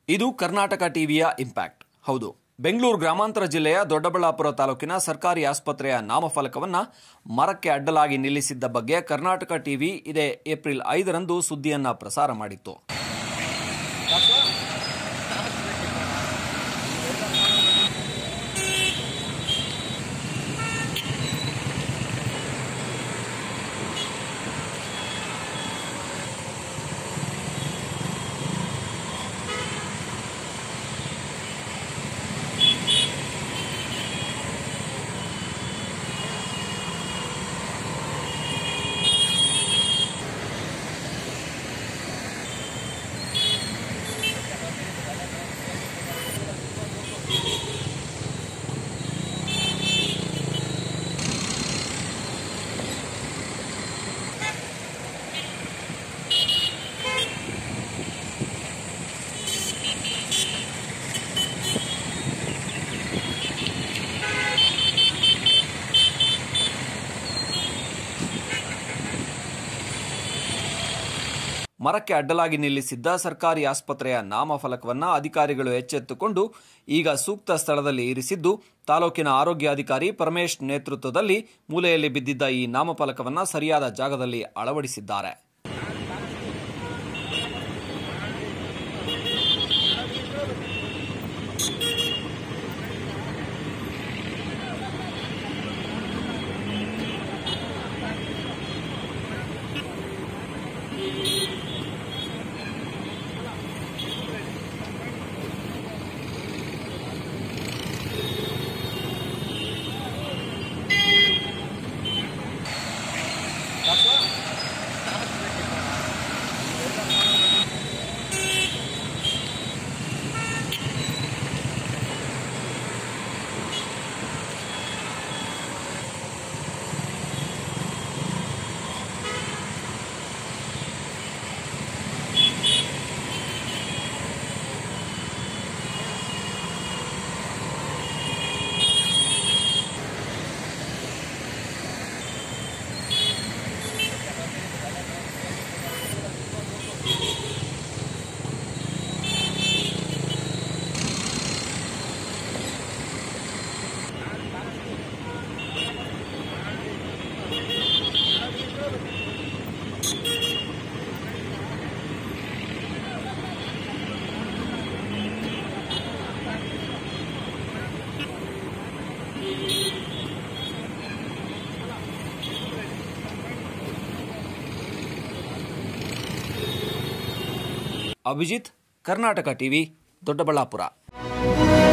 ಇದು ಕರ್ನಾಟಕ ಟಿವಿಯ ಇಂಪ್ಯಾಕ್ಟ್ ಹೌದು ಬೆಂಗಳೂರು ಗ್ರಾಮಾಂತರ ಜಿಲ್ಲೆಯ ದೊಡ್ಡಬಳ್ಳಾಪುರ ತಾಲೂಕಿನ ಸರ್ಕಾರಿ ಆಸ್ಪತ್ರೆಯ ನಾಮಫಲಕವನ್ನು ಮರಕ್ಕೆ ಅಡ್ಡಲಾಗಿ ನಿಲ್ಲಿಸಿದ್ದ ಬಗ್ಗೆ ಕರ್ನಾಟಕ ಟಿವಿ ಇದೇ ಏಪ್ರಿಲ್ ಐದರಂದು ಸುದ್ದಿಯನ್ನ ಪ್ರಸಾರ ಮಾಡಿತ್ತು ಮರಕ್ಕೆ ಅಡ್ಡಲಾಗಿ ನಿಲ್ಲಿಸಿದ್ದ ಸರ್ಕಾರಿ ಆಸ್ಪತ್ರೆಯ ನಾಮಫಲಕವನ್ನು ಅಧಿಕಾರಿಗಳು ಎಚ್ಚೆತ್ತುಕೊಂಡು ಈಗ ಸೂಕ್ತ ಸ್ಥಳದಲ್ಲಿ ಇರಿಸಿದ್ದು ತಾಲೂಕಿನ ಆರೋಗ್ಯಾಧಿಕಾರಿ ಪರಮೇಶ್ ನೇತೃತ್ವದಲ್ಲಿ ಮೂಲೆಯಲ್ಲಿ ಬಿದ್ದಿದ್ದ ಈ ನಾಮಫಲಕವನ್ನು ಸರಿಯಾದ ಜಾಗದಲ್ಲಿ ಅಳವಡಿಸಿದ್ದಾರೆ ಅಭಿಜಿತ್ ಕರ್ನಾಟಕ ಟಿವಿ ದೊಡ್ಡಬಳ್ಳಾಪುರ